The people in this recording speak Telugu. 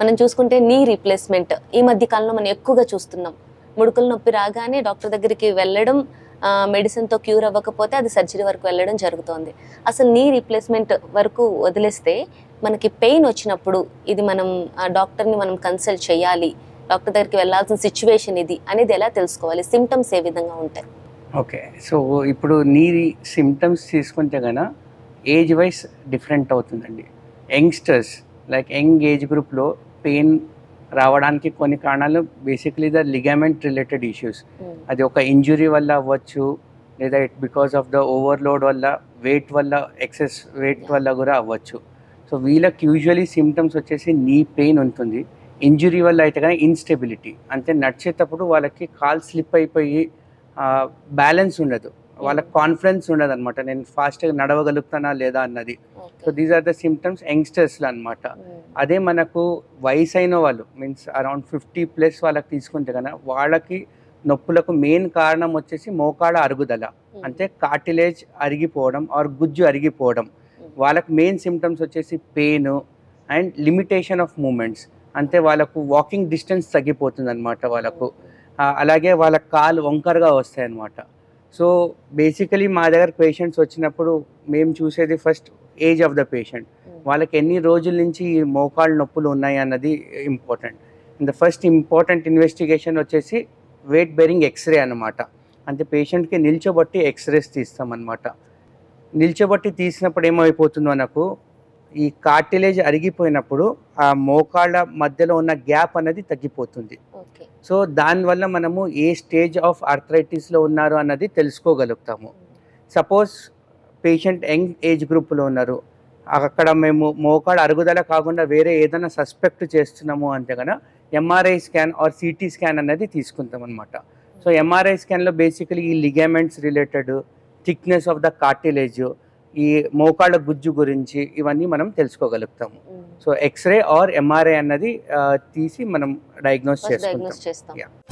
మనం చూసుకుంటే నీ రీప్లేస్మెంట్ ఈ మధ్య కాలంలో మనం ఎక్కువగా చూస్తున్నాం ముడుకుల నొప్పి రాగానే డాక్టర్ దగ్గరికి వెళ్ళడం ఆ, మెడిసిన్తో క్యూర్ అవ్వకపోతే అది సర్జరీ వరకు వెళ్ళడం జరుగుతోంది అసలు నీ రీప్లేస్మెంట్ వరకు వదిలేస్తే మనకి పెయిన్ వచ్చినప్పుడు ఇది మనం ఆ, డాక్టర్ని మనం కన్సల్ట్ చేయాలి డాక్టర్ దగ్గరికి వెళ్ళాల్సిన సిచ్యువేషన్ ఇది అనేది ఎలా తెలుసుకోవాలి సిమ్టమ్స్ ఏ విధంగా ఉంటాయి ఓకే సో ఇప్పుడు నీ సిమ్టమ్స్ తీసుకుంటే గన ఏజ్ వైస్ డిఫరెంట్ అవుతుందండి యంగ్స్టర్స్ లైక్ యంగ్ ఏజ్ గ్రూప్లో పెయిన్ రావడానికి కొన్ని కారణాలు basically the ligament related issues అది ఒక ఇంజురీ వల్ల అవ్వచ్చు లేదా it because of the overload వల్ల వెయిట్ వల్ల ఎక్సెస్ వెయిట్ వల్ల కూడా అవ్వచ్చు సో వీళ్ళకి యూజువలీ సిమ్టమ్స్ వచ్చేసి నీ పెయిన్ ఉంటుంది ఇంజురీ వల్ల అయితే కానీ ఇన్స్టెబిలిటీ అంటే నడిచేటప్పుడు వాళ్ళకి కాల్ స్లిప్ అయిపోయి బ్యాలెన్స్ ఉండదు వాళ్ళకి కాన్ఫిడెన్స్ ఉండదు అనమాట నేను ఫాస్ట్గా నడవగలుగుతానా లేదా అన్నది so these are the symptoms యంగ్స్టర్స్లో అనమాట అదే మనకు వయసు అయిన వాళ్ళు మీన్స్ అరౌండ్ ఫిఫ్టీ ప్లస్ వాళ్ళకి తీసుకుంటే కనుక వాళ్ళకి నొప్పులకు మెయిన్ కారణం వచ్చేసి మోకాళ్ళ అరుగుదల అంటే కార్టిలేజ్ అరిగిపోవడం ఆర్ గుజ్జు అరిగిపోవడం వాళ్ళకి మెయిన్ సిమ్టమ్స్ వచ్చేసి pain and limitation of movements అంటే వాళ్ళకు వాకింగ్ డిస్టెన్స్ తగ్గిపోతుంది అనమాట వాళ్ళకు ఆ, అలాగే వాళ్ళ కాలు వంకరగా వస్తాయి అనమాట సో బేసికలీ మా దగ్గర పేషెంట్స్ వచ్చినప్పుడు మేము చూసేది first age of the patient వాళ్ళకి ఎన్ని రోజుల నుంచి ఈ మోకాళ్ళ నొప్పులు ఉన్నాయి అన్నది important the first important investigation వచ్చేసి వెయిట్ బెరింగ్ ఎక్స్రే అన్నమాట అంటే పేషెంట్కి నిల్చోబట్టి ఎక్స్రేస్ తీస్తాం అనమాట నిల్చోబట్టి తీసినప్పుడు ఏమైపోతుందో మనకు ఈ కార్టిలేజ్ అరిగిపోయినప్పుడు ఆ మోకాళ్ళ మధ్యలో ఉన్న గ్యాప్ అనేది తగ్గిపోతుంది ఓకే సో దానివల్ల మనము ఏ స్టేజ్ ఆఫ్ ఆర్థరైటిస్లో ఉన్నారు అన్నది తెలుసుకోగలుగుతాము సపోజ్ పేషెంట్ యంగ్ ఏజ్ గ్రూప్లో ఉన్నారు అక్కడ మేము మోకాడు అరుగుదల కాకుండా వేరే ఏదైనా సస్పెక్ట్ చేస్తున్నాము అంటే కనుక MRI scan or CT scan అనేది తీసుకుంటాం అనమాట సో ఎంఆర్ఐ స్కాన్లో బేసికలీ ఈ ligaments related thickness of the cartilage ఈ మోకాళ్ళ గుజ్జు గురించి ఇవన్నీ మనం తెలుసుకోగలుగుతాము సో ఎక్స్రే ఆర్ ఎంఆర్ఐ అన్నది ఆ, తీసి మనం డయాగ్నోస్ ఫస్ట్ చేసుకుంటాం డయాగ్నోస్ చేస్తాం Yeah.